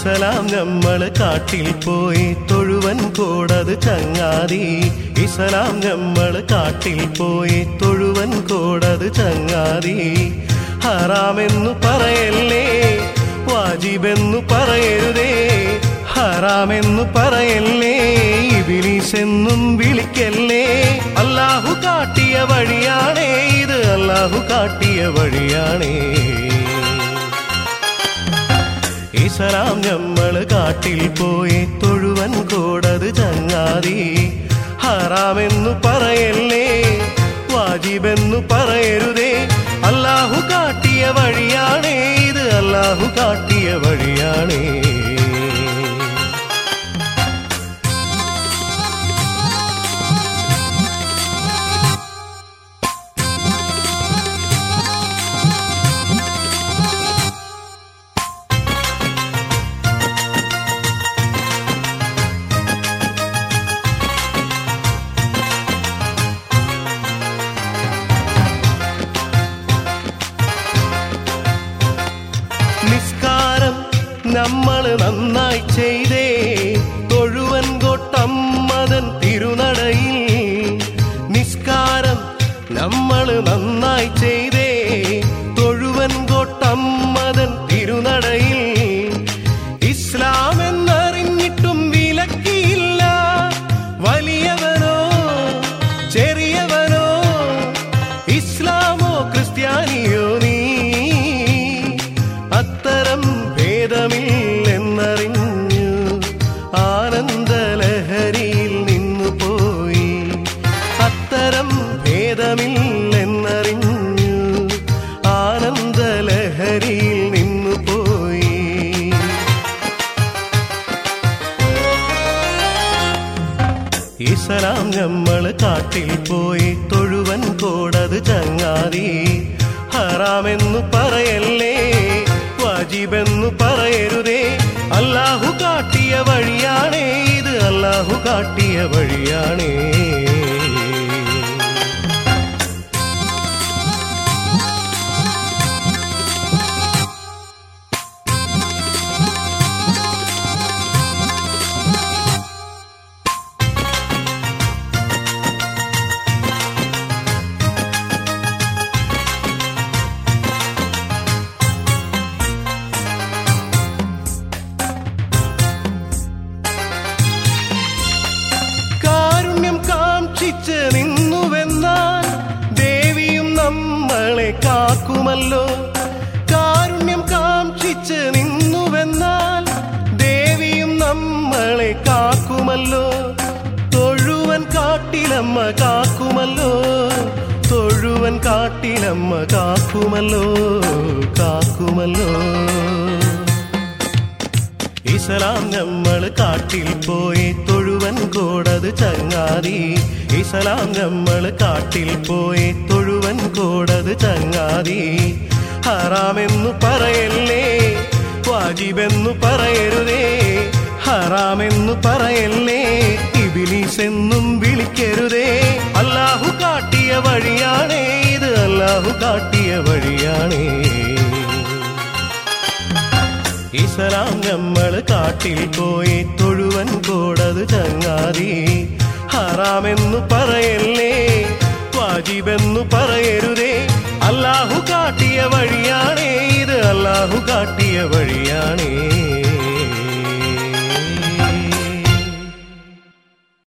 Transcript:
ഇസലാം നമ്മള് കാട്ടിൽ പോയി തൊഴുവൻ കോടത് ചങ്ങാതി ഇസലാം നമ്മള് കാട്ടിൽ പോയി തൊഴുവൻ കോടത് ചങ്ങാതി ഹറാമെന്നു പറയല്ലേ വാജിബെന്നു പറയരുതേ ഹറാമെന്നു പറയല്ലേ ഇബിലീസെന്നും വിളിക്കല്ലേ അല്ലാഹു കാട്ടിയ വഴിയാണേ ഇത് അല്ലാഹു കാട്ടിയ വഴിയാണേ ഇസലാം ഞമ്മള് കാട്ടിൽ പോയി തൊഴുവൻ കോടത് ചങ്ങാതി ഹറാമെന്നു പറയല്ലേ വാജിബെന്നു പറയരുതേ അല്ലാഹു കാട്ടിയ വഴിയാണേ ഇത് അല്ലാഹു കാട്ടിയ വഴിയാണേ നിസ്കാരം നമ്മൾ നന്നായി ചെയ്തേ തൊഴുവൻ കൊട്ടമ്മതൻ തിരുനടയിൽ നിസ്കാരം നമ്മൾ നന്നായി ചെയ്തേ തൊഴുവൻ കൊട്ടമ്മതൻ തിരുനടയിൽ ഇസ്ലാം എന്നറിഞ്ഞിട്ടും വിലക്കിയില്ല വലിയവനോ ചെറിയവനോ ഇസ്ലാമോ ക്രിസ്ത്യാനിയോ നീ അത്തരം ഭേദമില്ലെന്നറിഞ്ഞു ആനന്ദലഹരിയിൽ നിന്നു പോയി അത്തരം ഭേദമില്ലെന്നറിഞ്ഞു ആനന്ദലഹരിയിൽ നിന്നു പോയി ഇസലാം ഞമ്മള് കാട്ടിൽ പോയി തൊഴുവൻ കോടത് ചങ്ങാതി ഹറാമെന്നു പറയല്ലേ വാജിബെന്നു പറയരുതേ അല്ലാഹു കാട്ടിയ വഴിയാണേ ഇത് അല്ലാഹു കാട്ടിയ വഴിയാണേ കാരുണ്യം കാക്ഷിച്ച് നിന്നുവെന്നാൽ ദേവിയും നമ്മളെ കാക്കുമല്ലോ കാരുണ്യം കാക്ഷിച്ച് നിന്നുവെന്നാൽ ദേവിയും നമ്മളെ കാക്കുമല്ലോ തൊഴുവൻ കാട്ടിലമ്മ കാക്കുമല്ലോ തൊഴുവൻ കാട്ടിലമ്മ കാക്കുമല്ലോ കാക്കുമല്ലോ ഇസലാം നമ്മൾ കാട്ടിൽ പോയി തൊഴുവൻ കോടത് ചങ്ങാതി ഇസലാം നമ്മൾ കാട്ടിൽ പോയി തൊഴുവൻ കോടത് ചങ്ങാതി ഹറാമെന്നു പറയല്ലേ വാജിബെന്നു പറയരുതേ ഹറാമെന്നു പറയല്ലേ ഇബിലീസെന്നും വിളിക്കരുതേ അല്ലാഹു കാട്ടിയ വഴിയാണേ ഇത് അല്ലാഹു കാട്ടിയ വഴിയാണേ ഇസലാം നമ്മൾ കാട്ടിൽ പോയി തൊഴുവൻ കോടത് ചങ്ങാതി ഹറാമെന്നു പറയല്ലേ വാജിബെന്നു പറയരുതേ അല്ലാഹു കാട്ടിയ വഴിയാണേ ഇത് അല്ലാഹു കാട്ടിയ വഴിയാണേ